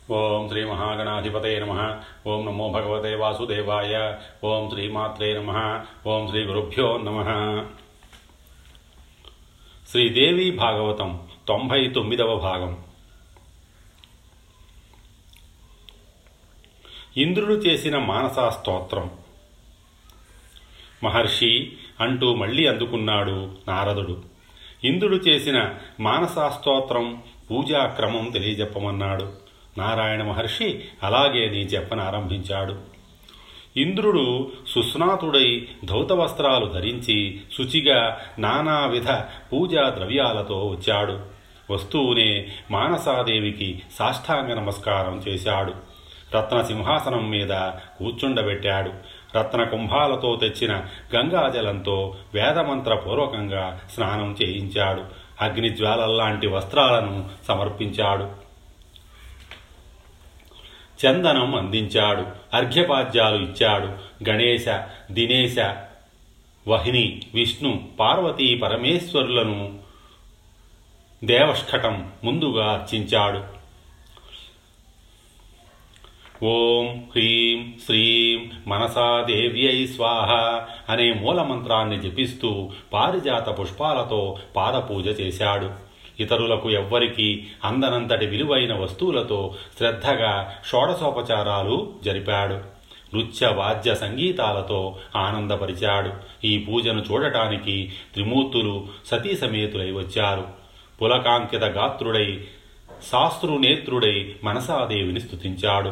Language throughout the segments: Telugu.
ఓం శ్రీ మహాగణాధిపతే నమ ఓం నమో భగవతే వాసుదేవాయ ఓం శ్రీమాత్రే నమ ఓం శ్రీ గురుభ్యో నమ శ్రీదేవి భాగవతం తొంభై తొమ్మిదవ భాగం ఇంద్రుడు చేసిన మానసా స్తోత్రం మహర్షి అంటూ మళ్ళీ అందుకున్నాడు నారదుడు ఇంద్రుడు చేసిన మానసా స్తోత్రం పూజా క్రమం తెలియజెప్పమన్నాడు నారాయణ మహర్షి అలాగే నీ చెప్పనారంభించాడు ఇంద్రుడు సుస్నాతుడై ధౌత వస్త్రాలు ధరించి శుచిగా నానావిధ పూజా ద్రవ్యాలతో వచ్చాడు వస్తువునే మానసాదేవికి సాష్టాంగ నమస్కారం చేశాడు రత్న సింహాసనం మీద కూర్చుండబెట్టాడు రత్న కుంభాలతో తెచ్చిన గంగాజలంతో వేదమంత్ర పూర్వకంగా స్నానం చేయించాడు అగ్నిజ్వాలల్లాంటి వస్త్రాలను సమర్పించాడు చందనం అందించాడు అర్ఘ్యపాద్యాలు ఇచ్చాడు గణేశ దినేశ వహిని విష్ణు పార్వతీ పరమేశ్వరులను దేవష్కటం ముందుగా అర్చించాడు ఓం హ్రీం శ్రీం మనసాదేవ్యై స్వాహ అనే మూలమంత్రాన్ని జపిస్తూ పారిజాత పుష్పాలతో పాదపూజ చేశాడు ఇతరులకు ఎవ్వరికీ అందనంతటి విలువైన వస్తువులతో శ్రద్ధగా షోడశోపచారాలు జరిపాడు నృత్య వాద్య సంగీతాలతో ఆనందపరిచాడు ఈ పూజను చూడటానికి త్రిమూర్తులు సతీ సమేతులై వచ్చారు పులకాంకిత గాత్రుడై శాస్త్రునేత్రుడై మనసాదేవిని స్తుతించాడు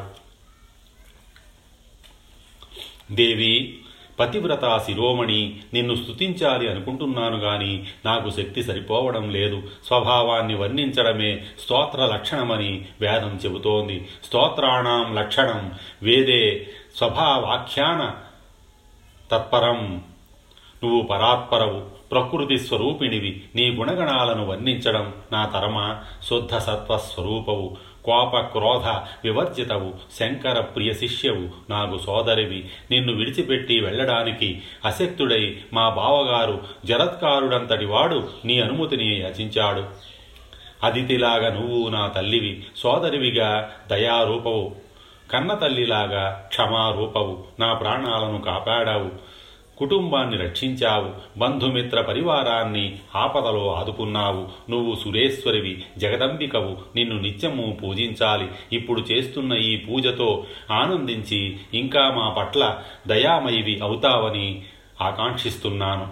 దేవి పతివ్రత శిరోమణి నిన్ను స్తుతించాలి అనుకుంటున్నాను గాని నాకు శక్తి సరిపోవడం లేదు స్వభావాన్ని వర్ణించడమే స్తోత్ర లక్షణమని వేదం చెబుతోంది స్తోత్రాణం లక్షణం వేదే స్వభావాఖ్యాన తత్పరం నువ్వు పరాత్పరవు ప్రకృతి స్వరూపిణివి నీ గుణగణాలను వర్ణించడం నా తరమ శుద్ధ సత్వ స్వరూపవు కోప క్రోధ వివర్జితవు శంకర ప్రియ శిష్యవు నాకు సోదరివి నిన్ను విడిచిపెట్టి వెళ్ళడానికి అశక్తుడై మా బావగారు జరత్కారుడంతటి వాడు నీ అనుమతిని యాచించాడు అదితిలాగా నువ్వు నా తల్లివి సోదరివిగా దయారూపవు కన్న తల్లిలాగా క్షమారూపవు నా ప్రాణాలను కాపాడావు కుటుంబాన్ని రక్షించావు బంధుమిత్ర పరివారాన్ని ఆపదలో ఆదుకున్నావు నువ్వు సురేశ్వరివి జగదంబికవు నిన్ను నిత్యము పూజించాలి ఇప్పుడు చేస్తున్న ఈ పూజతో ఆనందించి ఇంకా మా పట్ల దయామయివి అవుతావని ఆకాంక్షిస్తున్నాను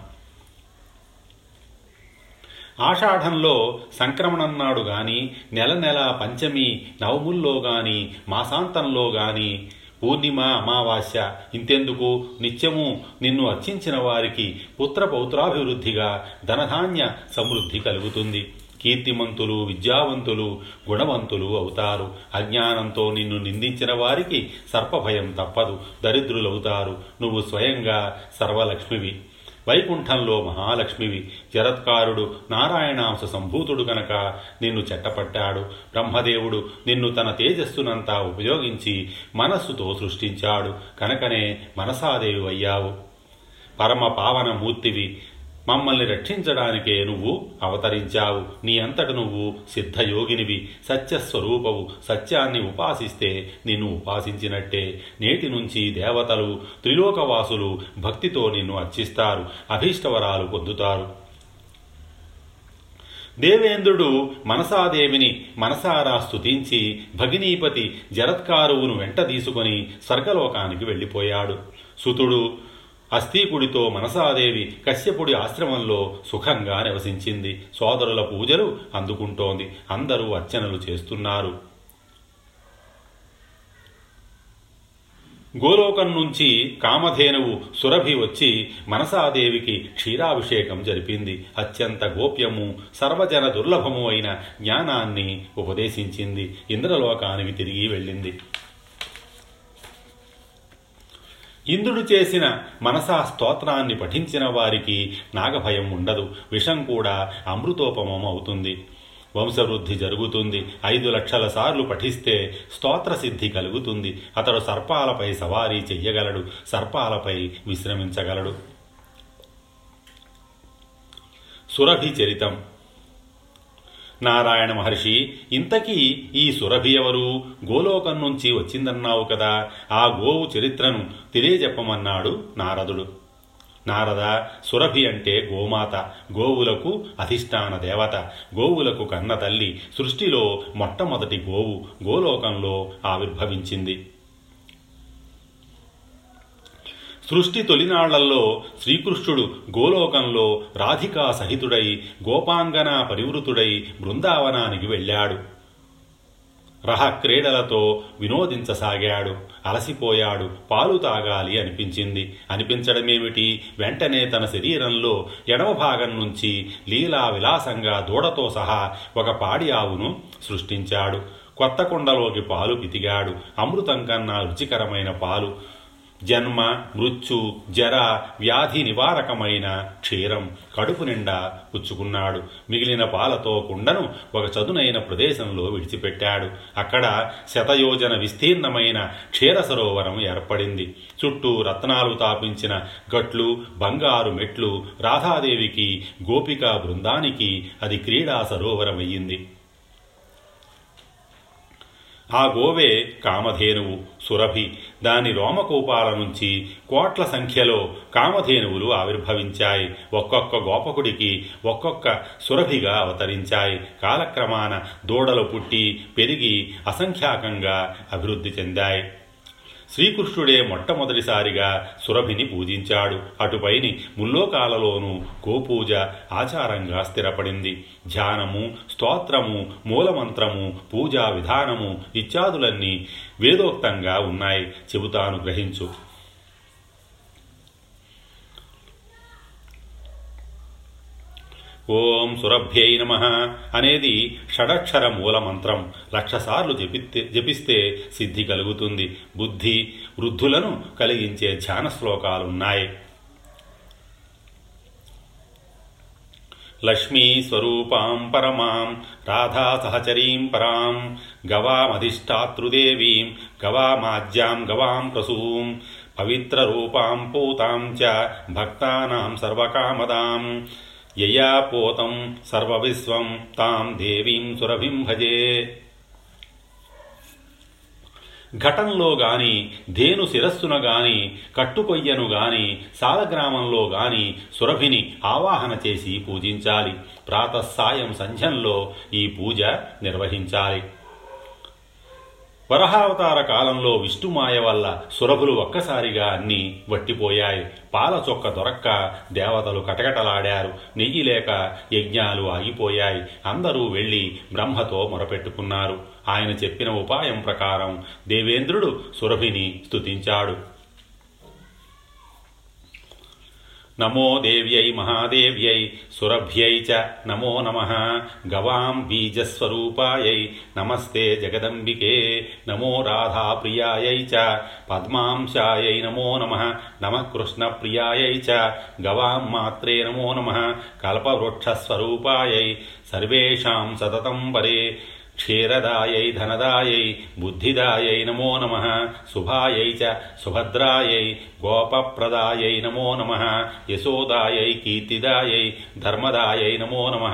ఆషాఢంలో సంక్రమణన్నాడు గాని నెల నెల పంచమి నవముల్లో గాని మాసాంతంలో గాని పూర్ణిమ అమావాస్య ఇంతెందుకు నిత్యము నిన్ను అర్చించిన వారికి పుత్ర పౌత్రాభివృద్ధిగా ధనధాన్య సమృద్ధి కలుగుతుంది కీర్తిమంతులు విద్యావంతులు గుణవంతులు అవుతారు అజ్ఞానంతో నిన్ను నిందించిన వారికి సర్పభయం తప్పదు దరిద్రులవుతారు నువ్వు స్వయంగా సర్వలక్ష్మివి వైకుంఠంలో మహాలక్ష్మివి జరత్కారుడు నారాయణాంశ సంభూతుడు గనక నిన్ను చెట్టపట్టాడు బ్రహ్మదేవుడు నిన్ను తన తేజస్సునంతా ఉపయోగించి మనస్సుతో సృష్టించాడు కనుకనే మనసాదేవి అయ్యావు పరమ పావన మూర్తివి మమ్మల్ని రక్షించడానికే నువ్వు అవతరించావు నీ అంతట నువ్వు సిద్ధయోగినివి సత్యస్వరూపవు సత్యాన్ని ఉపాసిస్తే నిన్ను ఉపాసించినట్టే నేటి నుంచి దేవతలు త్రిలోకవాసులు భక్తితో నిన్ను అర్చిస్తారు అభీష్టవరాలు పొందుతారు దేవేంద్రుడు మనసాదేవిని మనసారా స్తుతించి భగినీపతి జరత్కారువును వెంట తీసుకొని స్వర్గలోకానికి వెళ్ళిపోయాడు సుతుడు అస్థీకుడితో మనసాదేవి కశ్యపుడి ఆశ్రమంలో సుఖంగా నివసించింది సోదరుల పూజలు అందుకుంటోంది అందరూ అర్చనలు చేస్తున్నారు గోలోకం నుంచి కామధేనువు సురభి వచ్చి మనసాదేవికి క్షీరాభిషేకం జరిపింది అత్యంత గోప్యము సర్వజన దుర్లభము అయిన జ్ఞానాన్ని ఉపదేశించింది ఇంద్రలోకానికి తిరిగి వెళ్ళింది ఇంద్రుడు చేసిన మనసా స్తోత్రాన్ని పఠించిన వారికి నాగభయం ఉండదు విషం కూడా అమృతోపమం అవుతుంది వంశవృద్ధి జరుగుతుంది ఐదు లక్షల సార్లు పఠిస్తే స్తోత్ర సిద్ధి కలుగుతుంది అతడు సర్పాలపై సవారీ చెయ్యగలడు సర్పాలపై విశ్రమించగలడు సురభి చరితం నారాయణ మహర్షి ఇంతకీ ఈ సురభి ఎవరు గోలోకం నుంచి వచ్చిందన్నావు కదా ఆ గోవు చరిత్రను తెలియజెప్పమన్నాడు నారదుడు నారద సురభి అంటే గోమాత గోవులకు అధిష్టాన దేవత గోవులకు కన్న తల్లి సృష్టిలో మొట్టమొదటి గోవు గోలోకంలో ఆవిర్భవించింది సృష్టి తొలినాళ్లలో శ్రీకృష్ణుడు గోలోకంలో రాధికా సహితుడై గోపాంగన పరివృతుడై బృందావనానికి వెళ్ళాడు రహ క్రీడలతో వినోదించసాగాడు అలసిపోయాడు పాలు తాగాలి అనిపించింది అనిపించడమేమిటి వెంటనే తన శరీరంలో ఎడమ భాగం నుంచి లీలా విలాసంగా దూడతో సహా ఒక పాడి ఆవును సృష్టించాడు కొత్త కుండలోకి పాలు పితిగాడు అమృతం కన్నా రుచికరమైన పాలు జన్మ మృత్యు జర వ్యాధి నివారకమైన క్షీరం కడుపు నిండా పుచ్చుకున్నాడు మిగిలిన పాలతో కుండను ఒక చదునైన ప్రదేశంలో విడిచిపెట్టాడు అక్కడ శతయోజన విస్తీర్ణమైన క్షీర సరోవరం ఏర్పడింది చుట్టూ రత్నాలు తాపించిన గట్లు బంగారు మెట్లు రాధాదేవికి గోపికా బృందానికి అది క్రీడా సరోవరమయ్యింది ఆ గోవే కామధేనువు సురభి దాని రోమకూపాల నుంచి కోట్ల సంఖ్యలో కామధేనువులు ఆవిర్భవించాయి ఒక్కొక్క గోపకుడికి ఒక్కొక్క సురభిగా అవతరించాయి కాలక్రమాన దూడలు పుట్టి పెరిగి అసంఖ్యాకంగా అభివృద్ధి చెందాయి శ్రీకృష్ణుడే మొట్టమొదటిసారిగా సురభిని పూజించాడు అటుపైని ముల్లోకాలలోనూ గోపూజ ఆచారంగా స్థిరపడింది ధ్యానము స్తోత్రము మూలమంత్రము పూజా విధానము ఇత్యాదులన్నీ వేదోక్తంగా ఉన్నాయి చెబుతాను గ్రహించు ఓం సురభ్యై నమ అనేది షడక్షర మూల మంత్రం లక్షసార్లు జపిస్తే జపిస్తే సిద్ధి కలుగుతుంది బుద్ధి వృద్ధులను కలిగించే ధ్యాన శ్లోకాలున్నాయి లక్ష్మీ స్వరూపాం పరమాం రాధా సహచరీం పరాం గవామధిష్టాతృదేవీం గవామాజ్యాం గవాం ప్రసూం పవిత్రరూపాం పూతాం చ భక్తానాం సర్వకామదాం యయా పోతం సర్వవిశ్వం తాం దేవీం సురభిం భజే ఘటంలో గాని ధేను శిరస్సున గాని కట్టుకొయ్యను గాని సాలగ్రామంలో గాని సురభిని ఆవాహన చేసి పూజించాలి ప్రాతస్సాయం సంధ్యంలో ఈ పూజ నిర్వహించాలి వరహావతార కాలంలో విష్ణుమాయ వల్ల సురభులు ఒక్కసారిగా అన్నీ వట్టిపోయాయి పాల చొక్క దొరక్క దేవతలు కటకటలాడారు నెయ్యి లేక యజ్ఞాలు ఆగిపోయాయి అందరూ వెళ్ళి బ్రహ్మతో మొరపెట్టుకున్నారు ఆయన చెప్పిన ఉపాయం ప్రకారం దేవేంద్రుడు సురభిని స్తుతించాడు నమో దేవ్యై మహాదేవ్యై సురభ్యై చ నమో నమ గవాం బీజస్వరూపాయై నమస్తే జగదంబికే నమో రాధాప్రియాయై చ పద్మాంశాయై నమో నమ నమ కృష్ణప్రియాయై చ గవాం మాత్రే నమో నమ కల్పవృక్షస్వరూపాయై సర్వేషాం సతతం వరే క్షీరదాయై ధనదాయై బుద్ధిదాయై నమో నమ శుభాయై చ సుభద్రాయై గోపప్రదాయై నమో నమ యశోదాయై కీర్తిదాయై ధర్మదాయై నమో నమ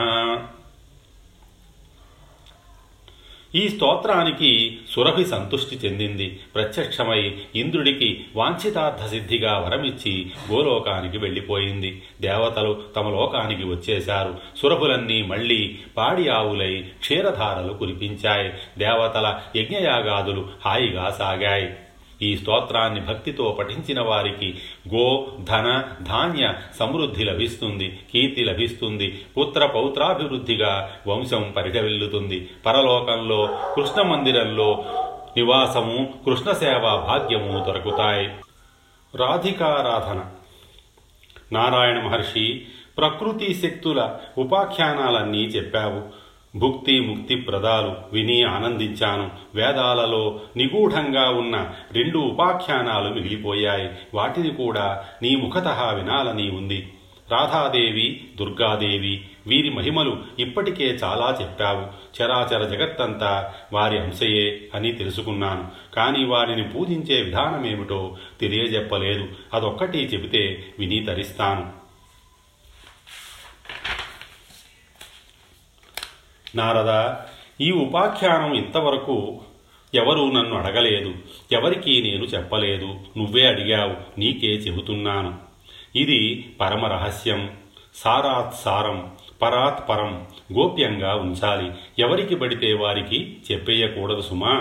ఈ స్తోత్రానికి సురభి సంతుష్టి చెందింది ప్రత్యక్షమై ఇంద్రుడికి వాంఛితార్థ సిద్ధిగా వరమిచ్చి గోలోకానికి వెళ్ళిపోయింది దేవతలు తమ లోకానికి వచ్చేశారు సురభులన్నీ మళ్లీ పాడి ఆవులై క్షీరధారలు కురిపించాయి దేవతల యజ్ఞయాగాదులు హాయిగా సాగాయి ఈ స్తోత్రాన్ని భక్తితో పఠించిన వారికి గో ధన ధాన్య సమృద్ధి లభిస్తుంది కీర్తి లభిస్తుంది పుత్ర పౌత్రాభివృద్ధిగా వంశం పరిఢవిల్లుతుంది పరలోకంలో కృష్ణ మందిరంలో నివాసము కృష్ణ సేవా భాగ్యము దొరుకుతాయి రాధికారాధన నారాయణ మహర్షి ప్రకృతి శక్తుల ఉపాఖ్యానాలన్నీ చెప్పావు భుక్తి ముక్తి ప్రదాలు విని ఆనందించాను వేదాలలో నిగూఢంగా ఉన్న రెండు ఉపాఖ్యానాలు మిగిలిపోయాయి వాటిని కూడా నీ ముఖత వినాలని ఉంది రాధాదేవి దుర్గాదేవి వీరి మహిమలు ఇప్పటికే చాలా చెప్పావు చరాచర జగత్తంతా వారి అంశయే అని తెలుసుకున్నాను కానీ వారిని పూజించే విధానమేమిటో తెలియజెప్పలేదు అదొక్కటి చెబితే విని తరిస్తాను నారద ఈ ఉపాఖ్యానం ఇంతవరకు ఎవరూ నన్ను అడగలేదు ఎవరికీ నేను చెప్పలేదు నువ్వే అడిగావు నీకే చెబుతున్నాను ఇది పరమ రహస్యం సారాత్ సారం పరాత్ పరం గోప్యంగా ఉంచాలి ఎవరికి పడితే వారికి చెప్పేయకూడదు సుమా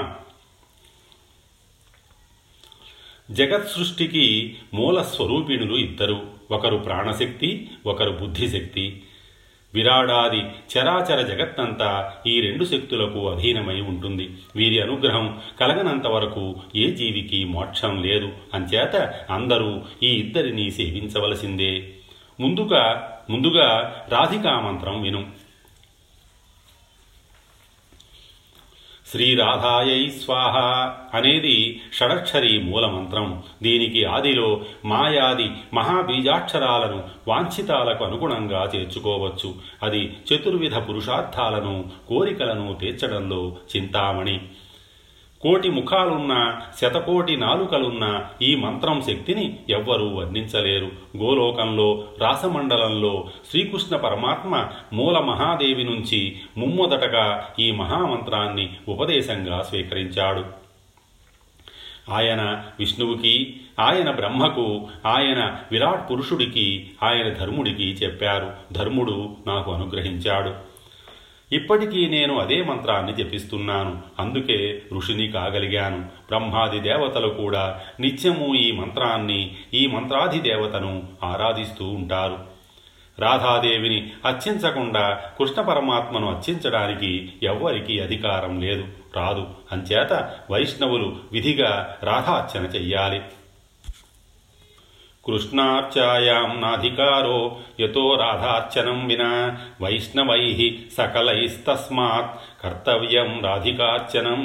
జగత్ సృష్టికి మూల స్వరూపిణులు ఇద్దరు ఒకరు ప్రాణశక్తి ఒకరు బుద్ధిశక్తి విరాడాది చరాచర జగత్తంతా ఈ రెండు శక్తులకు అధీనమై ఉంటుంది వీరి అనుగ్రహం కలగనంత వరకు ఏ జీవికి మోక్షం లేదు అంచేత అందరూ ఈ ఇద్దరిని సేవించవలసిందే ముందుగా ముందుగా రాధికా మంత్రం విను శ్రీరాధాయై స్వాహ అనేది షడక్షరి మూలమంత్రం దీనికి ఆదిలో మాయాది మహాబీజాక్షరాలను వాంఛితాలకు అనుగుణంగా చేర్చుకోవచ్చు అది చతుర్విధ పురుషార్థాలను కోరికలను తీర్చడంలో చింతామణి కోటి ముఖాలున్న శతకోటి నాలుకలున్న ఈ మంత్రం శక్తిని ఎవ్వరూ వర్ణించలేరు గోలోకంలో రాసమండలంలో శ్రీకృష్ణ పరమాత్మ మూల మహాదేవి నుంచి ముమ్మొదటగా ఈ మహామంత్రాన్ని ఉపదేశంగా స్వీకరించాడు ఆయన విష్ణువుకి ఆయన బ్రహ్మకు ఆయన విరాట్ పురుషుడికి ఆయన ధర్ముడికి చెప్పారు ధర్ముడు నాకు అనుగ్రహించాడు ఇప్పటికీ నేను అదే మంత్రాన్ని జపిస్తున్నాను అందుకే ఋషిని కాగలిగాను బ్రహ్మాది దేవతలు కూడా నిత్యము ఈ మంత్రాన్ని ఈ మంత్రాధి దేవతను ఆరాధిస్తూ ఉంటారు రాధాదేవిని అర్చించకుండా కృష్ణ పరమాత్మను అర్చించడానికి ఎవ్వరికీ అధికారం లేదు రాదు అంచేత వైష్ణవులు విధిగా రాధార్చన చెయ్యాలి కృష్ణార్చాయాం నాధికారో యతో రాధార్చనం వినా వైష్ణవై సకలైస్తస్మాత్ కర్తవ్యం రాధికార్చనం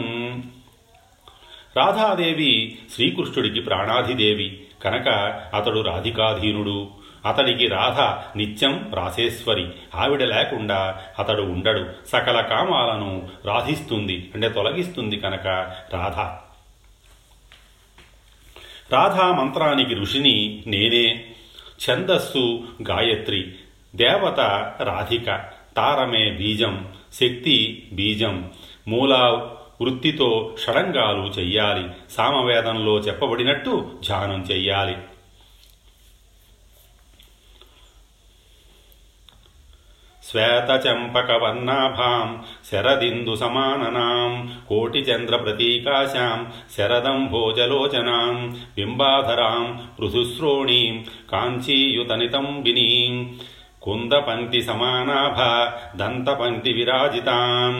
రాధాదేవి శ్రీకృష్ణుడికి ప్రాణాధిదేవి కనుక అతడు రాధికాధీనుడు అతడికి రాధ నిత్యం రాసేశ్వరి ఆవిడ లేకుండా అతడు ఉండడు సకల కామాలను రాధిస్తుంది అంటే తొలగిస్తుంది కనుక రాధ రాధా మంత్రానికి ఋషిని నేనే ఛందస్సు గాయత్రి దేవత రాధిక తారమే బీజం శక్తి బీజం మూల వృత్తితో షడంగాలు చెయ్యాలి సామవేదంలో చెప్పబడినట్టు ధ్యానం చెయ్యాలి శ్వేతచంపకవర్ణాభాం శరదిందు సమాననాం కోటిచంద్రప్రతీకాశాం శరదం భోజలోచనాం బింబాధరాం పృథుశ్రోణీం కాంచీయుతనితంబినీం కుందపంక్తి సమానాభ దంతపంక్తి విరాజితాం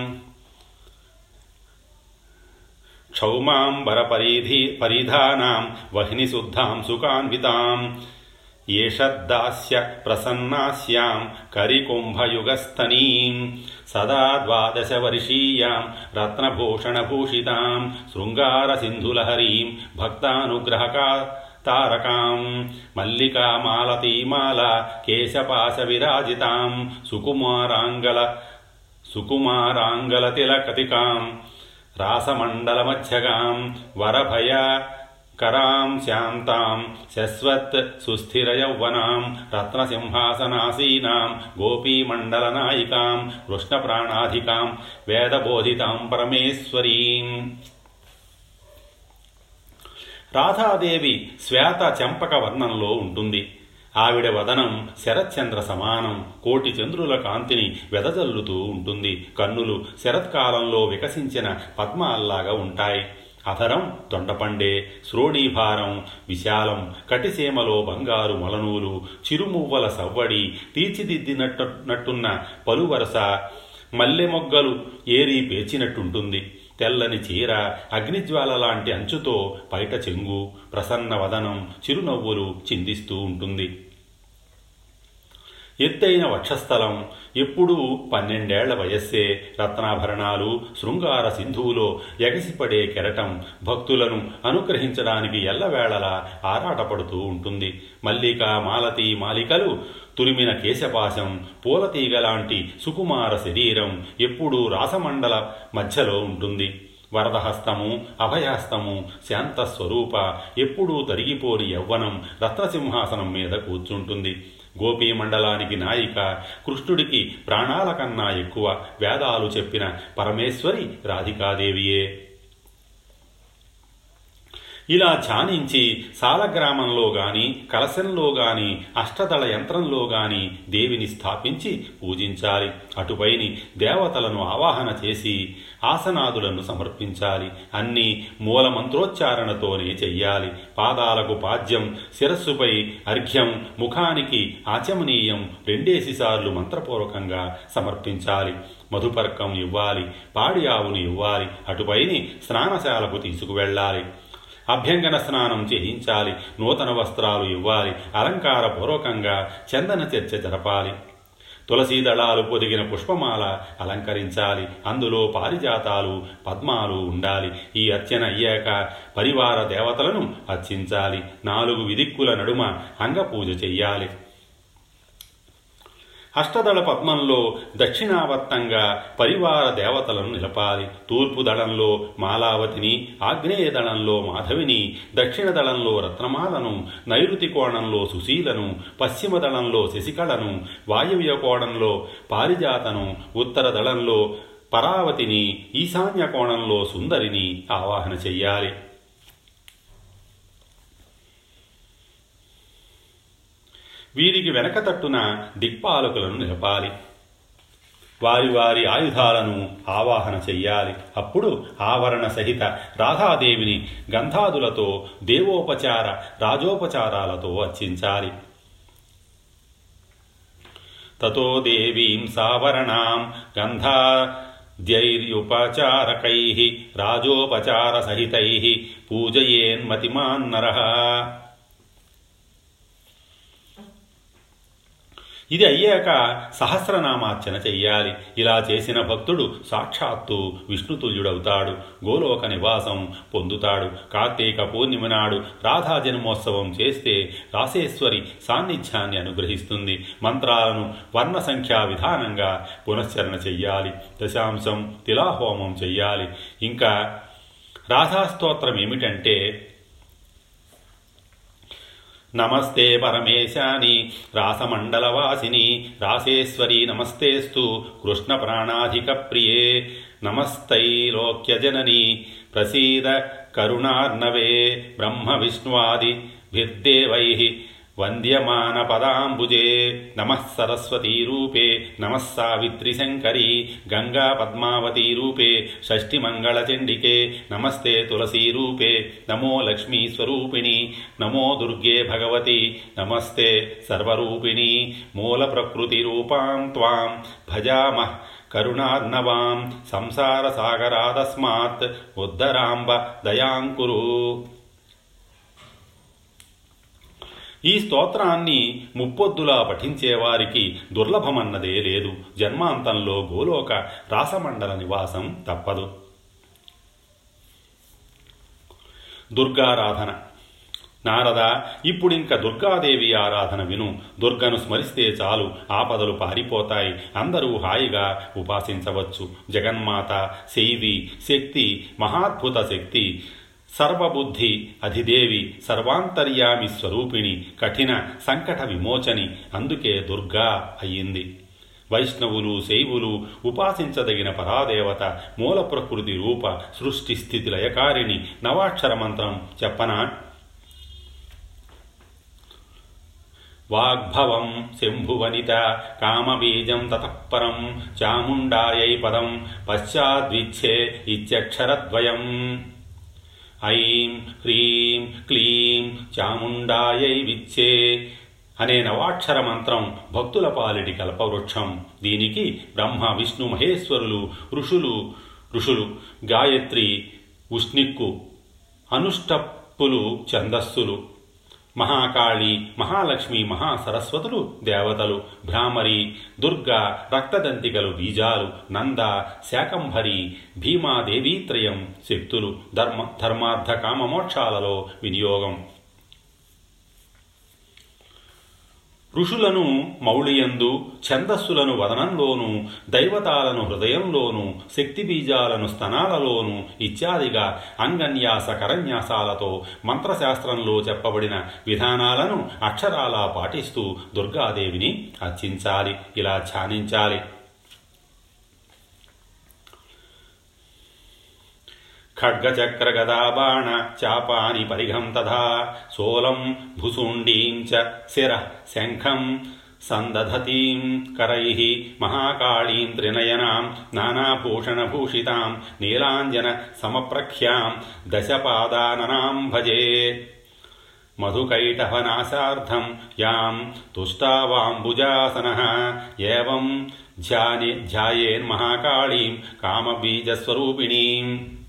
క్షౌమాంబరపరిధి పరిధానాం వహ్నిశుద్ధాం సుఖాన్వితాం ఏషద్దాస్య ప్రసన్నాస్యాం కరికుంభయుగస్థనీం సదా ద్వాదశవర్షీయాం రత్నభూషణభూషితాం శృంగారసింధులహరీం భక్తానుగ్రహకా తారకాం మల్లికామాలతీమాల కేశపాశ విరాజితాం సుకుమారాంగల సుకుమారాంగలతిలకతికాం రాసమండలమధ్యగాం వరభయ కరాం శాంతాం శశ్వత్ సుస్థిరయౌవనాం రత్నసింహాసనాసీనాం గోపీమండలనాయికాం కృష్ణప్రాణాధికాం వేదబోధితాం పరమేశ్వరీం రాధాదేవి శ్వేత చెంపక వర్ణంలో ఉంటుంది ఆవిడ వదనం శరత్చంద్ర సమానం కోటి చంద్రుల కాంతిని వెదజల్లుతూ ఉంటుంది కన్నులు శరత్కాలంలో వికసించిన పద్మాల్లాగా ఉంటాయి అధరం దొండపండే శ్రోణీభారం విశాలం కటిసీమలో బంగారు మొలనూలు చిరుమువ్వల సవ్వడి తీర్చిదిద్దినట్టున్న పలువరస మల్లె మొగ్గలు ఏరి పేచినట్టుంటుంది తెల్లని చీర అగ్నిజ్వాల లాంటి అంచుతో పైట చెంగు ప్రసన్న వదనం చిరునవ్వులు చిందిస్తూ ఉంటుంది ఎత్తైన వక్షస్థలం ఎప్పుడూ పన్నెండేళ్ల వయస్సే రత్నాభరణాలు శృంగార సింధువులో ఎగసిపడే కెరటం భక్తులను అనుగ్రహించడానికి ఎల్లవేళలా ఆరాటపడుతూ ఉంటుంది మల్లిక మాలతి మాలికలు తురిమిన కేశపాశం పూలతీగ లాంటి సుకుమార శరీరం ఎప్పుడూ రాసమండల మధ్యలో ఉంటుంది వరదహస్తము అభయహస్తము శాంతస్వరూప ఎప్పుడూ తరిగిపోని యవ్వనం రత్నసింహాసనం మీద కూర్చుంటుంది గోపీ మండలానికి నాయిక కృష్ణుడికి ప్రాణాల కన్నా ఎక్కువ వేదాలు చెప్పిన పరమేశ్వరి రాధికాదేవియే ఇలా ధ్యానించి సాలగ్రామంలో గాని కలశంలో గాని అష్టదళ యంత్రంలో గాని దేవిని స్థాపించి పూజించాలి అటుపైని దేవతలను ఆవాహన చేసి ఆసనాదులను సమర్పించాలి అన్ని మూలమంత్రోచ్చారణతోనే చెయ్యాలి పాదాలకు పాద్యం శిరస్సుపై అర్ఘ్యం ముఖానికి ఆచమనీయం రెండేసి సార్లు మంత్రపూర్వకంగా సమర్పించాలి మధుపర్కం ఇవ్వాలి పాడి ఆవును ఇవ్వాలి అటుపైని స్నానశాలకు తీసుకువెళ్ళాలి అభ్యంగన స్నానం చేయించాలి నూతన వస్త్రాలు ఇవ్వాలి అలంకారపూర్వకంగా చందన చర్చ జరపాలి తులసీ దళాలు పొదిగిన పుష్పమాల అలంకరించాలి అందులో పారిజాతాలు పద్మాలు ఉండాలి ఈ అర్చన అయ్యాక పరివార దేవతలను అర్చించాలి నాలుగు విదిక్కుల నడుమ అంగపూజ చెయ్యాలి అష్టదళ పద్మంలో దక్షిణావర్తంగా పరివార దేవతలను నిలపాలి తూర్పు దళంలో మాలావతిని ఆగ్నేయ దళంలో మాధవిని దక్షిణ దళంలో రత్నమాలను నైరుతి కోణంలో సుశీలను పశ్చిమ దళంలో శశికళను వాయవ్య కోణంలో పారిజాతను ఉత్తర దళంలో పరావతిని ఈశాన్య కోణంలో సుందరిని ఆవాహన చెయ్యాలి వీరికి వెనక తట్టున దిక్పాలకులను నిలపాలి వారి వారి ఆయుధాలను ఆవాహన చెయ్యాలి అప్పుడు ఆవరణ సహిత రాధాదేవిని గంధాదులతో దేవోపచార రాజోపచారాలతో అర్చించాలి తతో దేవీం సావరణాం గంధా ద్యైర్యుపచారకై రాజోపచారసహితై పూజయేన్మతిమాన్నర ఇది అయ్యాక సహస్రనామార్చన చెయ్యాలి ఇలా చేసిన భక్తుడు సాక్షాత్తు విష్ణుతుల్యుడవుతాడు గోలోక నివాసం పొందుతాడు కార్తీక పూర్ణిమ నాడు రాధా జన్మోత్సవం చేస్తే రాసేశ్వరి సాన్నిధ్యాన్ని అనుగ్రహిస్తుంది మంత్రాలను వర్ణ సంఖ్యా విధానంగా పునశ్చరణ చెయ్యాలి దశాంశం తిలాహోమం చెయ్యాలి ఇంకా రాధాస్తోత్రం ఏమిటంటే నమస్తే పరమేశాని రాసమండలవాసిని రాసేశ్వరి నమస్తేస్తు కృష్ణప్రాణాధిక ప్రియే నమస్తైలోక్యజనని ప్రసీద కరుణార్ణవే బ్రహ్మ విష్ణువాది భిర్దేవై వంద్యమాన పదాంబుజే నమః సరస్వతీరూపే నమః సావిత్రిశంకరీ గంగా పద్మావతీరూపే షష్ఠిమంగళచండికే నమస్తే తులసీరూపే నమో లక్ష్మీస్వరూపిణి నమో దుర్గే భగవతి నమస్తే సర్వరూపిణి మూలప్రకృతిరూపాం త్వాం భజామః కరుణార్ణవాం సంసారసాగరాదస్మాత్ ఉద్ధరాంబ దయాంకురు ఈ స్తోత్రాన్ని ముప్పొద్దులా పఠించేవారికి దుర్లభమన్నదే లేదు జన్మాంతంలో గోలోక రాసమండల నివాసం తప్పదు దుర్గారాధన నారద ఇప్పుడింక దుర్గాదేవి ఆరాధన విను దుర్గను స్మరిస్తే చాలు ఆపదలు పారిపోతాయి అందరూ హాయిగా ఉపాసించవచ్చు జగన్మాత శైవి శక్తి మహాద్భుత శక్తి సర్వబుద్ధి అధిదేవి సర్వాంతర్యామి స్వరూపిణి కఠిన సంకట విమోచని అందుకే దుర్గా అయ్యింది వైష్ణవులు శైవులు ఉపాసించదగిన పరాదేవత మూల ప్రకృతి రూప సృష్టి స్థితి లయకారిణి నవాక్షర మంత్రం చెప్పనా వాగ్భవం శంభువనిత కామబీజం తతఃపరం చాముండాయై పదం పశ్చాద్విచ్ఛే ఇత్యక్షరద్వయం ఐం హ్రీం క్లీం చాముండాయై విచ్చే అనే నవాక్షర మంత్రం భక్తుల పాలిటి కల్పవృక్షం దీనికి బ్రహ్మ విష్ణు మహేశ్వరులు ఋషులు ఋషులు గాయత్రి ఉష్ణిక్కు అనుష్టప్పులు ఛందస్సులు మహాకాళి మహాలక్ష్మి మహాసరస్వతులు దేవతలు భ్రామరి దుర్గా రక్తదంతికలు బీజాలు నంద శాకంభరి భీమాదేవీత్రయం శక్తులు ధర్మ ధర్మార్థ కామమోక్షాలలో వినియోగం ఋషులను మౌళియందు ఛందస్సులను వదనంలోను దైవతాలను హృదయంలోను శక్తి బీజాలను స్తనాలలోను ఇత్యాదిగా అంగన్యాస కరన్యాసాలతో మంత్రశాస్త్రంలో చెప్పబడిన విధానాలను అక్షరాలా పాటిస్తూ దుర్గాదేవిని అర్చించాలి ఇలా ధ్యానించాలి ఖడ్గచక్రగదాబాణ చాపాని పరిఘం తథా సోలం భుసుండీం చ శిర శంఖం సందధతీం కరైః మహాకాళీం త్రినయనాం నానాభూషణభూషితాం నీలాంజన సమప్రఖ్యాం దశపాదాననాం భజే మధుకైటభనాశార్థం యాం తుష్టావాంబుజాసనः ఏవం ధ్యానే ధ్యాయేన్మహాకాళీం కామబీజస్వరూపిణీం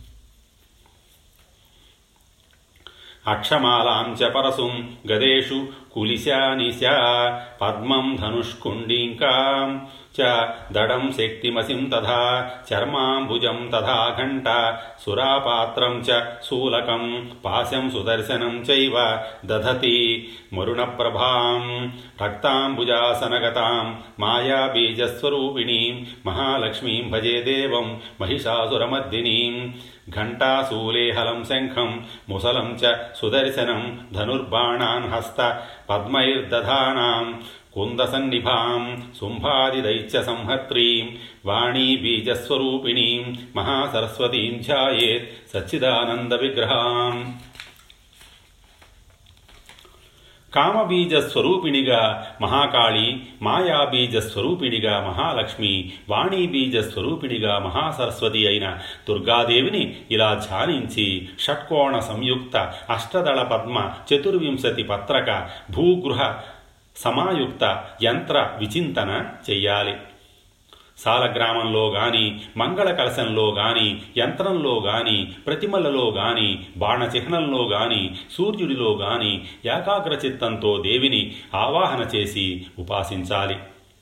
అక్షమాలాం చ పరసుం గదేషు కులిశానిశా పద్మం ధనుష్కుండీంకాం చ దడం శక్తిమసిం తథా చర్మాంబుజం తథా ఘంట సురాపాత్రం చ శూలకం పాశం సుదర్శనం చైవ దధతి మరుణప్రభాం రక్తాంబుజాసనగతాం మాయాబీజస్వరూపిణీం మహాలక్ష్మీం భజే దేవం మహిషాసురమర్దినీం ఘంటాశూలేహలం శంఖం ముసలం చ సుదర్శనం ధనుర్బాణాన్ హస్త పద్మైర్దధానాం కుందసన్నిభాం శుంభాదిదైత్య సంహత్రీం వాణీబీజస్వరూపిణీం మహాసరస్వతీం ధ్యాయేత్ సచ్చిదానంద విగ్రహాం కామబీజ స్వరూపిణిగా మహాకాళి మాయాబీజ స్వరూపిణిగా మహాలక్ష్మి వాణీబీజ స్వరూపిణిగా మహాసరస్వతి అయిన దుర్గాదేవిని ఇలా ధ్యానించి షట్కోణ సంయుక్త అష్టదళ పద్మ చతుర్వింశతి పత్రక భూగృహ సమాయుక్త యంత్ర విచింతన చెయ్యాలి సాలగ్రామంలో గాని మంగళ కలశంలో గాని యంత్రంలో గాని ప్రతిమలలో గాని బాణచిహ్నంలో గాని సూర్యుడిలో గాని ఏకాగ్రచిత్తంతో దేవిని ఆవాహన చేసి ఉపాసించాలి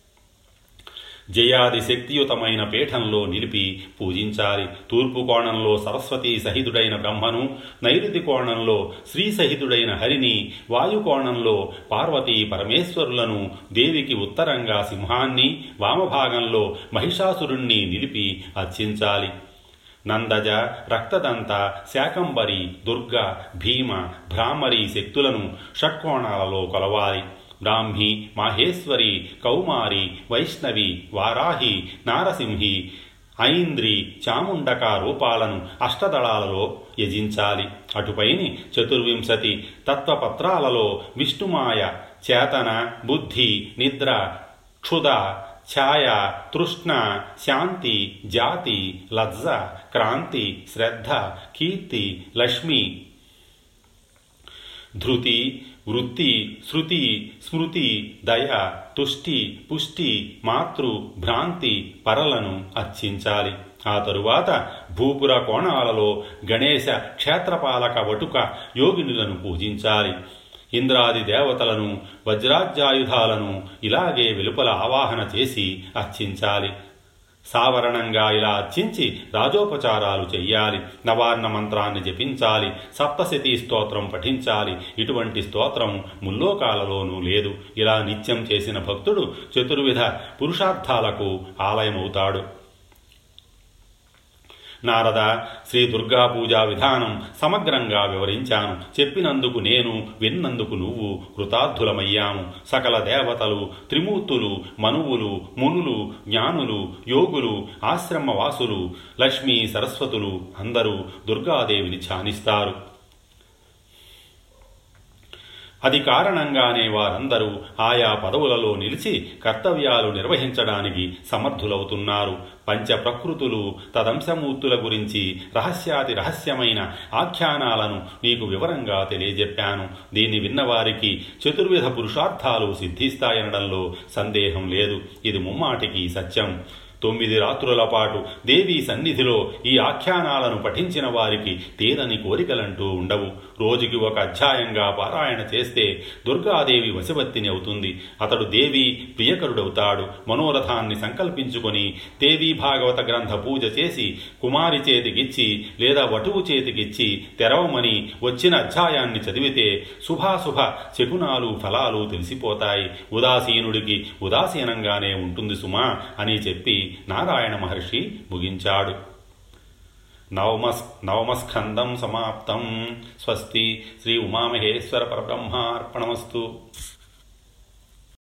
జయాది శక్తియుతమైన పీఠంలో నిలిపి పూజించాలి తూర్పు కోణంలో సరస్వతీ సహితుడైన బ్రహ్మను నైరుతి కోణంలో శ్రీ సహితుడైన హరిని వాయుకోణంలో పార్వతీ పరమేశ్వరులను దేవికి ఉత్తరంగా సింహాన్ని వామభాగంలో మహిషాసురుణ్ణి నిలిపి అర్చించాలి నందజ రక్తదంత శాకంబరి దుర్గ భీమ భ్రామరి శక్తులను షట్కోణాలలో కొలవాలి బ్రాహ్మి మాహేశ్వరి కౌమారి వైష్ణవి వారాహి నారసింహి ఐంద్రి చాముండక రూపాలను అష్టదళాలలో యజించాలి అటుపైని చతుర్వింశతి తత్వపత్రాలలో విష్ణుమాయ చేతన బుద్ధి నిద్ర క్షుద ఛాయ తృష్ణ శాంతి జాతి లజ్జ క్రాంతి శ్రద్ధ కీర్తి లక్ష్మి ధృతి వృత్తి శృతి స్మృతి దయ తుష్టి పుష్టి మాతృ భ్రాంతి పరలను అర్చించాలి ఆ తరువాత భూపుర కోణాలలో గణేశ క్షేత్రపాలక వటుక యోగినులను పూజించాలి ఇంద్రాది దేవతలను వజ్రాజ్యాయుధాలను ఇలాగే వెలుపల ఆవాహన చేసి అర్చించాలి సావరణంగా ఇలా అర్చించి రాజోపచారాలు చెయ్యాలి నవార్ణ మంత్రాన్ని జపించాలి సప్తశతీ స్తోత్రం పఠించాలి ఇటువంటి స్తోత్రం ముల్లోకాలలోనూ లేదు ఇలా నిత్యం చేసిన భక్తుడు చతుర్విధ పురుషార్థాలకు ఆలయమవుతాడు నారద శ్రీ దుర్గా పూజా విధానం సమగ్రంగా వివరించాను చెప్పినందుకు నేను విన్నందుకు నువ్వు కృతార్థులమయ్యాము సకల దేవతలు త్రిమూర్తులు మనువులు మునులు జ్ఞానులు యోగులు ఆశ్రమవాసులు లక్ష్మీ సరస్వతులు అందరూ దుర్గాదేవిని ధ్యానిస్తారు అది కారణంగానే వారందరూ ఆయా పదవులలో నిలిచి కర్తవ్యాలు నిర్వహించడానికి సమర్థులవుతున్నారు పంచ ప్రకృతులు తదంశమూర్తుల గురించి రహస్యాతి రహస్యమైన ఆఖ్యానాలను నీకు వివరంగా తెలియజెప్పాను దీన్ని విన్నవారికి చతుర్విధ పురుషార్థాలు సిద్ధిస్తాయనడంలో సందేహం లేదు ఇది ముమ్మాటికి సత్యం తొమ్మిది రాత్రుల పాటు దేవీ సన్నిధిలో ఈ ఆఖ్యానాలను పఠించిన వారికి తీరని కోరికలంటూ ఉండవు రోజుకి ఒక అధ్యాయంగా పారాయణ చేస్తే దుర్గాదేవి వశవర్తిని అవుతుంది అతడు దేవి ప్రియకరుడవుతాడు మనోరథాన్ని సంకల్పించుకొని దేవీ భాగవత గ్రంథ పూజ చేసి కుమారి చేతికిచ్చి లేదా వటువు చేతికిచ్చి తెరవమని వచ్చిన అధ్యాయాన్ని చదివితే శుభాశుభ శకునాలు ఫలాలు తెలిసిపోతాయి ఉదాసీనుడికి ఉదాసీనంగానే ఉంటుంది సుమా అని చెప్పి నారాయణ మహర్షి ముగించాడు నవమస్ నవమస్కందం సమాప్తం స్వస్తి శ్రీ ఉమామహేశ్వర పరబ్రహ్మార్పణమస్తు